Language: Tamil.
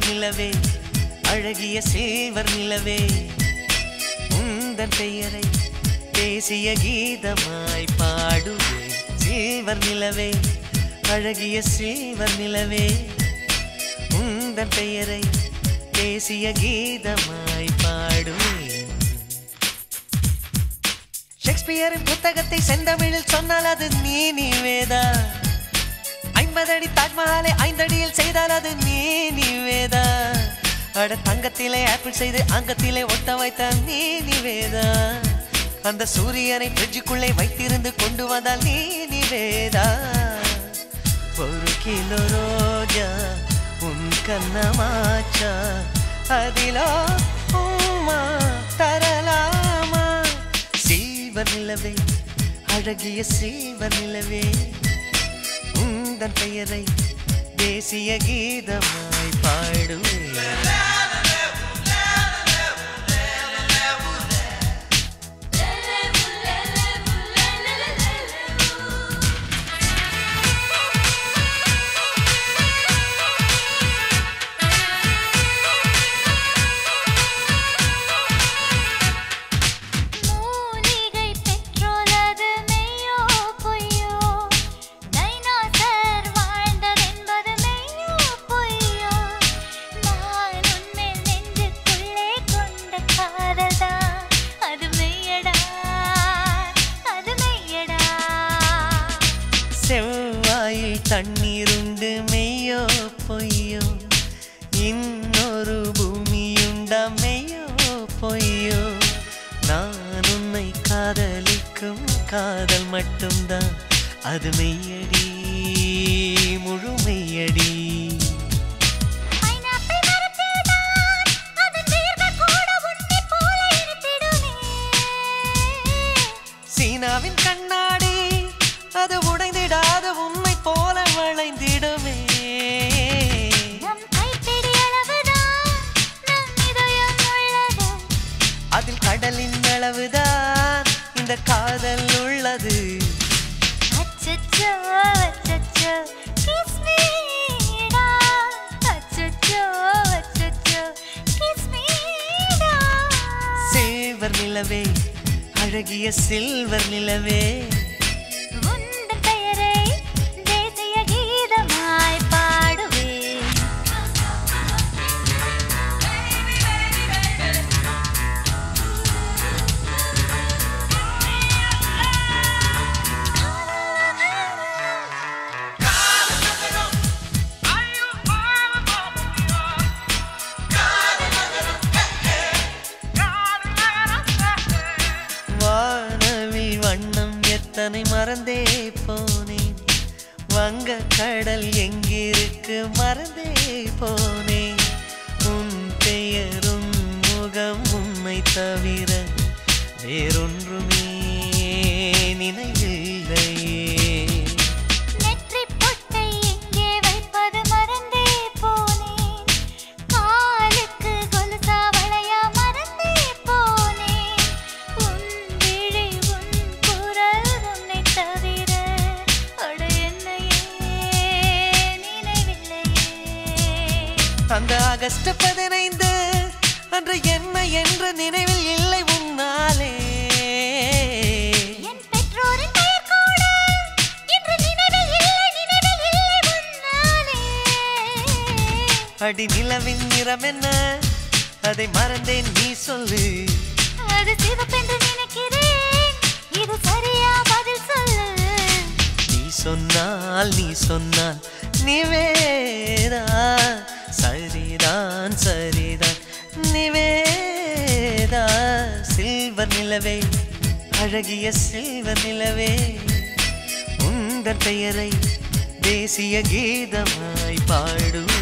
நிலவே அழகிய சில்வர் நிலவே உந்தன் பெயரை தேசிய கீதமாய் பாடுவேன் சில்வர் நிலவே அழகிய சில்வர் நிலவே உந்தன் பெயரை தேசிய கீதமாய் பாடுவேன் ஷேக்ஸ்பியரின் புத்தகத்தை செந்தமிழில் சொன்னால் அது நீ நிவேதா ஐம்பதடி தாஜ்மஹாலை ஐந்தடியில் செய்தால் அது நீ நிவேதா அட தங்கத்திலே ஆப்பிள் செய்து அங்கத்திலே ஒட்ட வைத்த நீ நிவேதா அந்த சூரியனை ஃப்ரிட்ஜுக்குள்ளே வைத்திருந்து கொண்டு வந்தால் நீ நிவேதா ஒரு கிலோ ரோஜா உன் கண்ணமாச்சா அதிலோ உம்மா தரலாமா சில்வர் நிலவே அழகிய சில்வர் நிலவே உந்தன் பெயரை தேசிய கீதமாய் பாடுவேன் மூலிகை பெற்றோலது மெய்யோ பொய்யோ டைனோசர் வாழ்ந்ததென்பது மெய்யோ பொய்யோ நான் உன்மேல் நெஞ்சுக்குள்ளே கொண்ட காதல்தான் அது மெய்யடா அது மெய்யடா செவ்வாயில் தண்ணீருண்டு மெய்யோ பொய்யோ இன்னொரு பூமியுண்டா மெய்யோ பொய்யோ நான் உன்னை காதலிக்கும் காதல் மட்டும்தான் அது மெய்யடி முழு மெய்யடி பைனாப்பிள் மரத்தில்தான் அதன் வேர்கள் கூட உன்னைப் போல இருந்திடுமே சீனாவின் கண்ணாடி அது உடைந்திடாத உண்மை போல வளைந்திடுமே நம் கைப்பிடி அளவுதான் நம் இதயம் உள்ளது அதில் கடலின் அளவுதான் இந்த காதல் உள்ளது அச்சச்சோ அச்சச்சோ kiss me டா அச்சச்சோ அச்சச்சோ kiss me டா சில்வர் நிலவே அழகிய சில்வர் நிலவே உந்தன் பெயரை தேசிய கீதமாய் பாடுவேன் வானவில் வண்ணம் எத்தனை மறந்தே போனேன் வங்க கடல் எங்கிருக்கு மறந்தே போனேன் உன் பெயரும் முகம் உன்னை தவிர வேறொன்றுமே நினைவில்லையே நெற்றிப் பொட்டை எங்கே வைப்பது மறந்தே போனேன் காலுக்கு கொலுசா வளையா மறந்தே போனேன் உன் விழி உன் குரல் உன்னை தவிர அட என்னையே நினைவில்லையே அந்த ஆகஸ்ட் பதினைந்து அன்று என்ன என்று நினைவில் இல்லை உன்னாலே என் பெற்றோரின் பெயர் கூட இன்று நினைவில் இல்லை நினைவில் இல்லை உன்னாலே அடி நிலவின் நிறம் என்ன அதை மறந்தேன் நீ சொல்லு அது சிவப்பென்று நினைக்கிறேன் இது சரியா பதில் சொல்லு நீ சொன்னால் நீ சொன்னால் நிவேதா சரிதான் சரிதான் நிவேதா சில்வர் நிலவே அழகிய சில்வர் நிலவே உந்தன் பெயரை தேசிய கீதமாய் பாடு